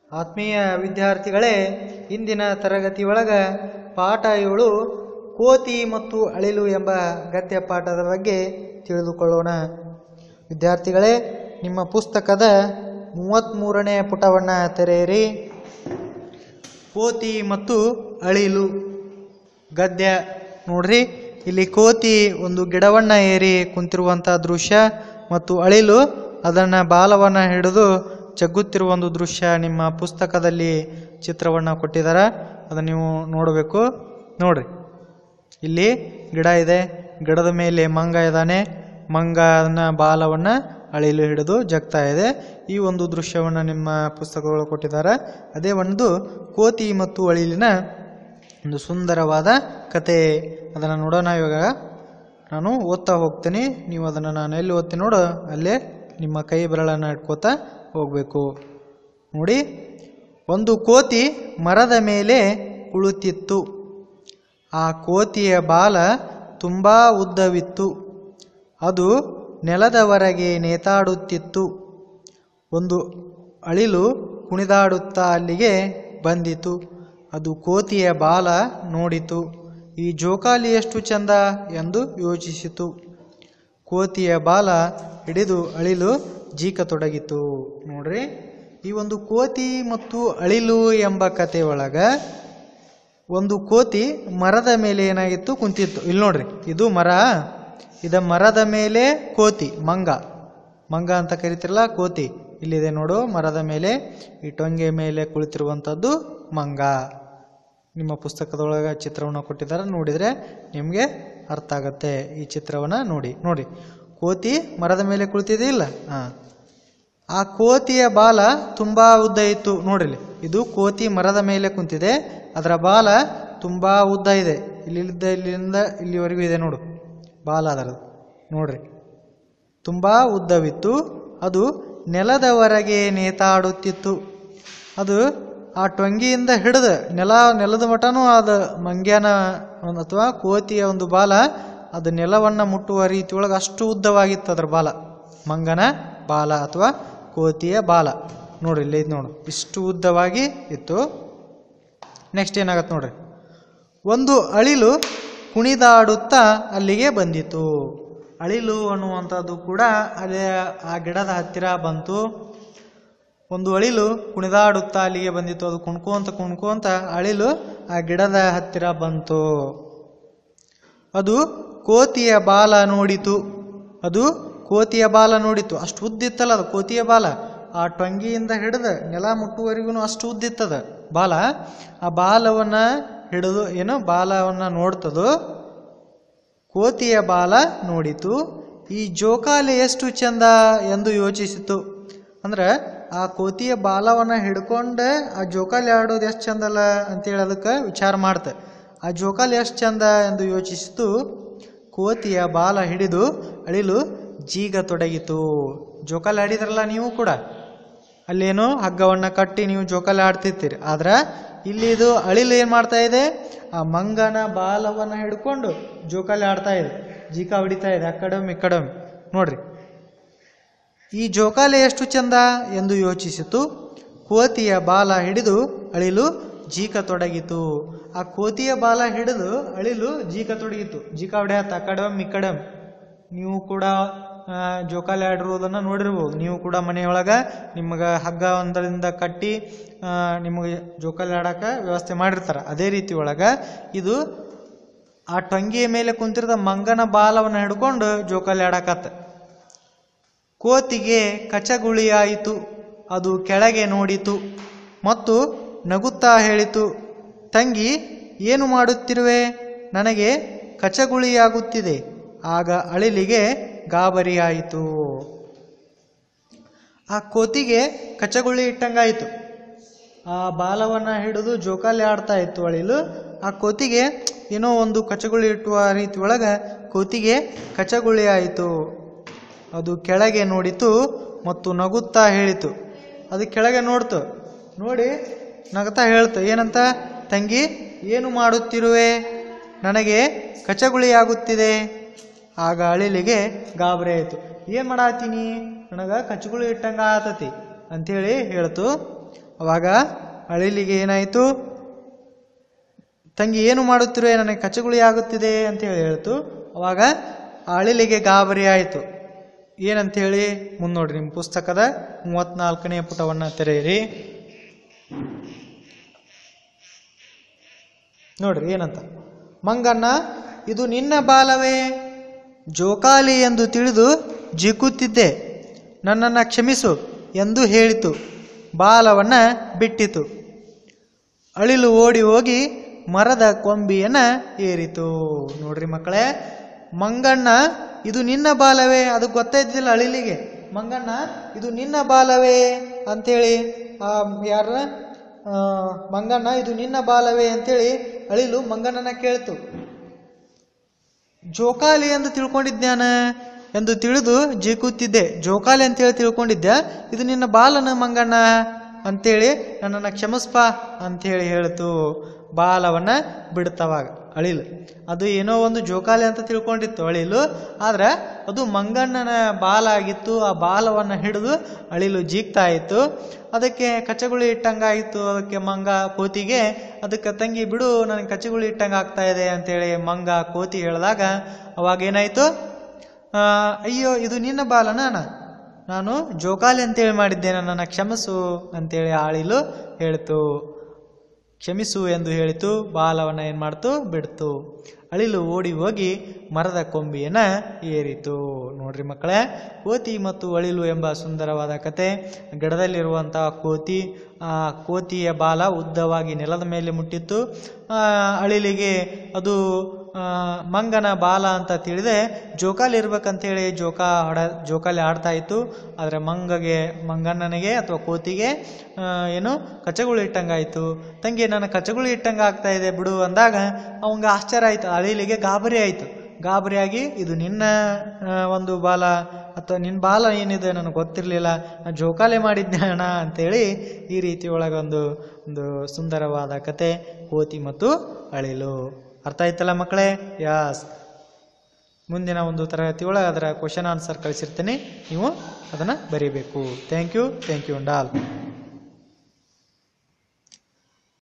ಆತ್ಮೀಯ ವಿದ್ಯಾರ್ಥಿಗಳೇ ಇಂದಿನ ತರಗತಿ ಒಳಗ ಪಾಠ ಏಳು ಕೋತಿ ಮತ್ತು ಅಳಿಲು ಎಂಬ ಗದ್ಯ ಪಾಠದ ಬಗ್ಗೆ ತಿಳಿದುಕೊಳ್ಳೋಣ ವಿದ್ಯಾರ್ಥಿಗಳೇ ನಿಮ್ಮ ಪುಸ್ತಕದ ಮೂವತ್ತ್ಮೂರನೇ ಪುಟವನ್ನು ತೆರೆಯಿರಿ ಕೋತಿ ಮತ್ತು ಅಳಿಲು ಗದ್ಯ ನೋಡ್ರಿ ಇಲ್ಲಿ ಕೋತಿ ಒಂದು ಗಿಡವನ್ನ ಏರಿ ಕುಂತಿರುವಂಥ ದೃಶ್ಯ ಮತ್ತು ಅಳಿಲು ಅದನ್ನ ಬಾಲವನ್ನ ಹಿಡಿದು ಜಗ್ಗುತ್ತಿರುವ ಒಂದು ದೃಶ್ಯ ನಿಮ್ಮ ಪುಸ್ತಕದಲ್ಲಿ ಚಿತ್ರವನ್ನ ಕೊಟ್ಟಿದ್ದಾರೆ ಅದನ್ನ ನೀವು ನೋಡಬೇಕು ನೋಡ್ರಿ ಇಲ್ಲಿ ಗಿಡ ಇದೆ ಗಿಡದ ಮೇಲೆ ಮಂಗ ಇದ್ದಾನೆ ಮಂಗ ಅದನ್ನ ಬಾಲವನ್ನ ಅಳಿಲು ಹಿಡಿದು ಜಗ್ತಾ ಇದೆ ಈ ಒಂದು ದೃಶ್ಯವನ್ನು ನಿಮ್ಮ ಪುಸ್ತಕಗಳು ಕೊಟ್ಟಿದ್ದಾರೆ ಅದೇ ಒಂದು ಕೋತಿ ಮತ್ತು ಅಳಿಲಿನ ಒಂದು ಸುಂದರವಾದ ಕತೆ ಅದನ್ನು ನೋಡೋಣ ಇವಾಗ ನಾನು ಓದ್ತಾ ಹೋಗ್ತೀನಿ ನೀವು ಅದನ್ನು ನಾನು ಎಲ್ಲಿ ಓದ್ತೀನಿ ನೋಡು ಅಲ್ಲೇ ನಿಮ್ಮ ಕೈ ಬೆರಳನ್ನು ಇಟ್ಕೋತಾ ಹೋಗಬೇಕು ನೋಡಿ ಒಂದು ಕೋತಿ ಮರದ ಮೇಲೆ ಕುಳಿತಿತ್ತು ಆ ಕೋತಿಯ ಬಾಲ ತುಂಬ ಉದ್ದವಿತ್ತು ಅದು ನೆಲದವರೆಗೆ ನೇತಾಡುತ್ತಿತ್ತು ಒಂದು ಅಳಿಲು ಕುಣಿದಾಡುತ್ತಾ ಅಲ್ಲಿಗೆ ಬಂದಿತು ಅದು ಕೋತಿಯ ಬಾಲ ನೋಡಿತು ಈ ಜೋಕಾಲಿ ಎಷ್ಟು ಚಂದ ಎಂದು ಯೋಚಿಸಿತು ಕೋತಿಯ ಬಾಲ ಹಿಡಿದು ಅಳಿಲು ಜೀಕತೊಡಗಿತು ನೋಡ್ರಿ ಈ ಒಂದು ಕೋತಿ ಮತ್ತು ಅಳಿಲು ಎಂಬ ಕತೆ ಒಳಗ ಒಂದು ಕೋತಿ ಮರದ ಮೇಲೆ ಏನಾಗಿತ್ತು ಕುಂತಿತ್ತು ಇಲ್ಲಿ ನೋಡ್ರಿ ಇದು ಮರ ಇದ ಮರದ ಮೇಲೆ ಕೋತಿ ಮಂಗ ಮಂಗ ಅಂತ ಕರಿತಿರಲ್ಲ ಕೋತಿ ಇಲ್ಲಿದೆ ನೋಡು ಮರದ ಮೇಲೆ ಈ ಟೊಂಗೆ ಮೇಲೆ ಕುಳಿತಿರುವಂಥದ್ದು ಮಂಗ ನಿಮ್ಮ ಪುಸ್ತಕದೊಳಗೆ ಚಿತ್ರವನ್ನು ಕೊಟ್ಟಿದ್ದಾರೆ ನೋಡಿದರೆ ನಿಮಗೆ ಅರ್ಥ ಆಗತ್ತೆ ಈ ಚಿತ್ರವನ್ನು ನೋಡಿ ನೋಡಿ ಕೋತಿ ಮರದ ಮೇಲೆ ಕುಳಿತಿದೆ ಇಲ್ಲ ಹಾಂ ಆ ಕೋತಿಯ ಬಾಲ ತುಂಬಾ ಉದ್ದ ಇತ್ತು ನೋಡ್ರಿ ಇದು ಕೋತಿ ಮರದ ಮೇಲೆ ಕುಂತಿದೆ ಅದರ ಬಾಲ ತುಂಬಾ ಉದ್ದ ಇದೆ ಇಲ್ಲಿಂದ ಇಲ್ಲಿಂದ ಇಲ್ಲಿವರೆಗೂ ಇದೆ ನೋಡು ಬಾಲ ಅದರದು ನೋಡ್ರಿ ತುಂಬಾ ಉದ್ದವಿತ್ತು ಅದು ನೆಲದವರೆಗೆ ನೇತಾಡುತ್ತಿತ್ತು ಅದು ಆ ಟೊಂಗಿಯಿಂದ ಹಿಡಿದು ನೆಲ ನೆಲದ ಮಟನೂ ಅದು ಮಂಗ್ಯನ ಒಂದು ಅಥವಾ ಕೋತಿಯ ಒಂದು ಬಾಲ ಅದು ನೆಲವನ್ನು ಮುಟ್ಟುವ ರೀತಿ ಒಳಗೆ ಅಷ್ಟು ಉದ್ದವಾಗಿತ್ತು ಅದರ ಬಾಲ ಮಂಗನ ಬಾಲ ಅಥವಾ ಕೋತಿಯ ಬಾಲ ನೋಡ್ರಿ ಇಲ್ಲಿ ಐತೆ ನೋಡು ಇಷ್ಟು ಉದ್ದವಾಗಿ ಇತ್ತು ನೆಕ್ಸ್ಟ್ ಏನಾಗತ್ತೆ ನೋಡ್ರಿ ಒಂದು ಅಳಿಲು ಕುಣಿದಾಡುತ್ತಾ ಅಲ್ಲಿಗೆ ಬಂದಿತು ಅಳಿಲು ಅನ್ನುವಂಥದ್ದು ಕೂಡ ಅಲ್ಲಿ ಆ ಗಿಡದ ಹತ್ತಿರ ಬಂತು ಒಂದು ಅಳಿಲು ಕುಣಿದಾಡುತ್ತಾ ಅಲ್ಲಿಗೆ ಬಂದಿತ್ತು ಅದು ಕುಣ್ಕೋಂತ ಕುಣ್ಕೋಂತ ಅಳಿಲು ಆ ಗಿಡದ ಹತ್ತಿರ ಬಂತು ಅದು ಕೋತಿಯ ಬಾಲ ನೋಡಿತು ಅದು ಕೋತಿಯ ಬಾಲ ನೋಡಿತು ಅಷ್ಟು ಉದ್ದಿತ್ತಲ್ಲ ಅದು ಕೋತಿಯ ಬಾಲ ಆ ಟೊಂಗಿಯಿಂದ ಹಿಡಿದು ನೆಲ ಮುಟ್ಟುವರೆಗೂ ಅಷ್ಟು ಉದ್ದಿತ್ತದ ಬಾಲ ಆ ಬಾಲವನ್ನ ಹಿಡಿದು ಏನು ಬಾಲವನ್ನ ನೋಡ್ತದೋ ಕೋತಿಯ ಬಾಲ ನೋಡಿತು ಈ ಜೋಕಾಲಿ ಎಷ್ಟು ಚಂದ ಎಂದು ಯೋಚಿಸಿತು ಅಂದ್ರೆ ಆ ಕೋತಿಯ ಬಾಲವನ್ನ ಹಿಡ್ಕೊಂಡೆ ಆ ಜೋಕಾಲಿ ಆಡೋದು ಎಷ್ಟು ಚಂದಲ್ಲ ಅಂತೇಳಿ ಅದಕ್ಕೆ ವಿಚಾರ ಮಾಡ್ತೆ ಆ ಜೋಕಾಲಿ ಎಷ್ಟು ಚಂದ ಎಂದು ಯೋಚಿಸಿತು ಕೋತಿಯ ಬಾಲ ಹಿಡಿದು ಅಳಿಲು ಜೀಗ ತೊಡಗಿತು ಜೋಕಾಲಿ ಆಡಿದ್ರಲ್ಲ ನೀವು ಕೂಡ ಅಲ್ಲೇನು ಹಗ್ಗವನ್ನ ಕಟ್ಟಿ ನೀವು ಜೋಕಾಲಿ ಆಡ್ತಿರ್ತೀರಿ ಆದ್ರೆ ಇಲ್ಲಿ ಇದು ಅಳಿಲು ಏನ್ ಮಾಡ್ತಾ ಇದೆ ಆ ಮಂಗನ ಬಾಲವನ್ನ ಹಿಡ್ಕೊಂಡು ಜೋಕಾಲಿ ಆಡ್ತಾ ಇದೆ ಜೀಕ ಹೊಡಿತಾ ಇದೆ ಆ ಕಡೆಮ್ ಈ ಕಡೆಮ್ ನೋಡ್ರಿ ಈ ಜೋಕಾಲಿ ಎಷ್ಟು ಚಂದ ಎಂದು ಯೋಚಿಸಿತು ಕೋತಿಯ ಬಾಲ ಹಿಡಿದು ಅಳಿಲು ಜೀಕ ತೊಡಗಿತು ಆ ಕೋತಿಯ ಬಾಲ ಹಿಡಿದು ಅಳಿಲು ಜೀಕ ತೊಡಗಿತು ಜೀಕ ಹೊಡ್ಯಾತ ಆ ಕಡೆಮ್ ಈ ಕಡೆಮ್ ನೀವು ಕೂಡ ಆ, ಜೋಕಾಲಿ ಆಡಿರುವುದನ್ನು ನೋಡಿರ್ಬೋದು ನೀವು ಕೂಡ ಮನೆಯೊಳಗ ನಿಮಗೆ ಹಗ್ಗ ಒಂದರಿಂದ ಕಟ್ಟಿ ಆ, ನಿಮಗೆ ಜೋಕಾಲಿ ಆಡಕ ವ್ಯವಸ್ಥೆ ಮಾಡಿರ್ತಾರೆ ಅದೇ ರೀತಿ ಒಳಗ ಇದು ಆ ಟೊಂಗಿಯ ಮೇಲೆ ಕುಂತಿರದ ಮಂಗನ ಬಾಲವನ್ನು ಹಿಡ್ಕೊಂಡು ಜೋಕಾಲಿ ಆಡಕತ್ತ ಕೋತಿಗೆ ಕಚಗುಳಿಯಾಯಿತು ಅದು ಕೆಳಗೆ ನೋಡಿತು ಮತ್ತು ನಗುತ್ತಾ ಹೇಳಿತು ತಂಗಿ ಏನು ಮಾಡುತ್ತಿರುವೆ ನನಗೆ ಕಚಗುಳಿಯಾಗುತ್ತಿದೆ ಆಗ ಅಳಿಲಿಗೆ ಗಾಬರಿಯಾಯಿತು ಆ ಕೋತಿಗೆ ಕಚಗುಳಿ ಇಟ್ಟಂಗಾಯಿತು ಆ ಬಾಲವನ್ನ ಹಿಡಿದು ಜೋಕಾಲಿ ಆಡ್ತಾ ಇತ್ತು ಅಳಿಲು ಆ ಕೋತಿಗೆ ಏನೋ ಒಂದು ಕಚಗುಳಿ ಇಟ್ಟುವ ರೀತಿ ಒಳಗ ಕೋತಿಗೆ ಕಚಗುಳಿ ಆಯಿತು ಅದು ಕೆಳಗೆ ನೋಡಿತು ಮತ್ತು ನಗುತ್ತಾ ಹೇಳಿತು ಅದು ಕೆಳಗೆ ನೋಡ್ತು ನೋಡಿ ನಗುತ್ತಾ ಹೇಳ್ತು ಏನಂತ ತಂಗಿ ಏನು ಮಾಡುತ್ತಿರುವೆ ನನಗೆ ಕಚಗುಳಿಯಾಗುತ್ತಿದೆ ಆಗ ಅಳಿಲಿಗೆ ಗಾಬರಿ ಆಯಿತು ಏನು ಮಾಡಾತೀನಿ ನನಗೆ ಕಚಗುಳಿ ಇಟ್ಟಂಗ ಆತತಿ ಅಂಥೇಳಿ ಹೇಳ್ತು ಅವಾಗ ಅಳಿಲಿಗೆ ಏನಾಯಿತು ತಂಗಿ ಏನು ಮಾಡುತ್ತಿರುವೆ ನನಗೆ ಕಚಗುಳಿ ಆಗುತ್ತಿದೆ ಅಂತ ಹೇಳಿ ಹೇಳ್ತು ಅವಾಗ ಆ ಅಳಿಲಿಗೆ ಗಾಬರಿ ಆಯಿತು ಏನಂತ ಹೇಳಿ ಮುಂದೆ ನೋಡ್ರಿ ನಿಮ್ಮ ಪುಸ್ತಕದ ಮೂವತ್ನಾಲ್ಕನೇ ಪುಟವನ್ನು ತೆರೆಯಿರಿ ನೋಡ್ರಿ ಏನಂತ ಮಂಗಣ್ಣ ಇದು ನಿನ್ನ ಬಾಲವೇ ಜೋಕಾಲಿ ಎಂದು ತಿಳಿದು ಜಿಕ್ಕುತ್ತಿದ್ದೆ ನನ್ನನ್ನು ಕ್ಷಮಿಸು ಎಂದು ಹೇಳಿತು ಬಾಲವನ್ನ ಬಿಟ್ಟಿತು ಅಳಿಲು ಓಡಿ ಹೋಗಿ ಮರದ ಕೊಂಬಿಯನ್ನ ಏರಿತು ನೋಡ್ರಿ ಮಕ್ಕಳೇ ಮಂಗಣ್ಣ ಇದು ನಿನ್ನ ಬಾಲವೇ ಅದು ಗೊತ್ತಾಯ್ತಿಲ್ಲ ಅಳಿಲಿಗೆ ಮಂಗಣ್ಣ ಇದು ನಿನ್ನ ಬಾಲವೇ ಅಂತೇಳಿ ಆ ಯಾರ ಆ, ಮಂಗಣ್ಣ ಇದು ನಿನ್ನ ಬಾಲವೇ ಅಂತೇಳಿ ಅಳಿಲು ಮಂಗಣ್ಣನ ಕೇಳ್ತು ಜೋಕಾಲಿ ಎಂದು ತಿಳ್ಕೊಂಡಿದ್ದ್ಯಾನ ಎಂದು ತಿಳಿದು ಜೀಕುತ್ತಿದ್ದೆ ಜೋಕಾಲಿ ಅಂತೇಳಿ ತಿಳ್ಕೊಂಡಿದ್ದೆ ಇದು ನಿನ್ನ ಬಾಲನ ಮಂಗಣ್ಣ ಅಂತೇಳಿ ನನ್ನನ್ನು ಕ್ಷಮಿಸ್ಪ ಅಂತೇಳಿ ಹೇಳ್ತು ಬಾಲವನ್ನ ಬಿಡ್ತವಾಗ ಅಳಿಲು ಅದು ಏನೋ ಒಂದು ಜೋಕಾಲಿ ಅಂತ ತಿಳ್ಕೊಂಡಿತ್ತು ಅಳಿಲು ಆದ್ರೆ ಅದು ಮಂಗಣ್ಣನ ಬಾಲ ಆಗಿತ್ತು ಆ ಬಾಲವನ್ನ ಹಿಡಿದು ಅಳಿಲು ಜೀಗ್ತಾ ಇತ್ತು ಅದಕ್ಕೆ ಕಚ್ಚಗುಳಿ ಇಟ್ಟಂಗಾಯಿತು ಅದಕ್ಕೆ ಮಂಗ ಕೋತಿಗೆ ಅದಕ್ಕೆ ತಂಗಿ ಬಿಡು ನನಗೆ ಕಚ್ಚಗುಳಿ ಇಟ್ಟಂಗೆ ಆಗ್ತಾ ಇದೆ ಅಂತೇಳಿ ಮಂಗ ಕೋತಿ ಹೇಳಿದಾಗ ಅವಾಗ ಏನಾಯ್ತು ಆ, ಅಯ್ಯೋ ಇದು ನಿನ್ನ ಬಾಲನ ಅಣ್ಣ ನಾನು ಜೋಕಾಲಿ ಅಂತೇಳಿ ಮಾಡಿದ್ದೇನೆ ನನ್ನ ಕ್ಷಮಿಸು ಅಂತೇಳಿ ಆಳಿಲು ಹೇಳ್ತು ಕ್ಷಮಿಸು ಎಂದು ಹೇಳಿತು ಬಾಲವನ್ನ ಏನು ಮಾಡ್ತು ಬಿಡ್ತು ಅಳಿಲು ಓಡಿ ಹೋಗಿ ಮರದ ಕೊಂಬಿಯನ್ನ ಏರಿತು ನೋಡ್ರಿ ಮಕ್ಕಳೇ ಕೋತಿ ಮತ್ತು ಅಳಿಲು ಎಂಬ ಸುಂದರವಾದ ಕತೆ ಗಿಡದಲ್ಲಿರುವಂತಹ ಕೋತಿ ಆ ಕೋತಿಯ ಬಾಲ ಉದ್ದವಾಗಿ ನೆಲದ ಮೇಲೆ ಮುಟ್ಟಿತ್ತು ಆ, ಅಳಿಲಿಗೆ ಅದು ಆ, ಮಂಗನ ಬಾಲ ಅಂತ ತಿಳಿದೆ ಜೋಕಾಲಿ ಇರ್ಬೇಕಂತೇಳಿ ಜೋಕಾ ಹೊಡ ಜೋಕಾಲಿ ಆಡ್ತಾ ಇತ್ತು ಆದರೆ ಮಂಗಗೆ ಮಂಗಣ್ಣನಿಗೆ ಅಥವಾ ಕೋತಿಗೆ ಆ, ಏನು ಕಚಗುಳಿ ಇಟ್ಟಂಗಾಯ್ತು ತಂಗಿ ನನ್ನ ಕಚಗುಳಿ ಇಟ್ಟಂಗ ಆಗ್ತಾ ಇದೆ ಬಿಡು ಅಂದಾಗ ಅವಂಗ ಆಶ್ಚರ್ಯ ಆಯ್ತು ಅಳಿಲಿಗೆ ಗಾಬರಿ ಆಯ್ತು ಗಾಬರಿಯಾಗಿ ಇದು ನಿನ್ನ ಆ, ಒಂದು ಬಾಲ ಅಥವಾ ನಿನ್ನ ಬಾಲ ಏನಿದೆ ನನಗೆ ಗೊತ್ತಿರಲಿಲ್ಲ ನಾನು ಜೋಕಾಲಿ ಮಾಡಿದ್ದೆ ಅಣ್ಣ ಅಂತೇಳಿ ಈ ರೀತಿ ಒಳಗೊಂದು ಒಂದು ಸುಂದರವಾದ ಕತೆ ಕೋತಿ ಮತ್ತು ಅಳಿಲು ಅರ್ಥ ಆಯ್ತಲ್ಲ ಮಕ್ಕಳೇ ಯಾಸ್ ಮುಂದಿನ ಒಂದು ತರಗತಿ ಒಳಗೆ ಅದರ ಕ್ವಶನ್ ಆನ್ಸರ್ ಕಳಿಸಿರ್ತೀನಿ ನೀವು ಅದನ್ನು ಬರೀಬೇಕು thank you thank you and all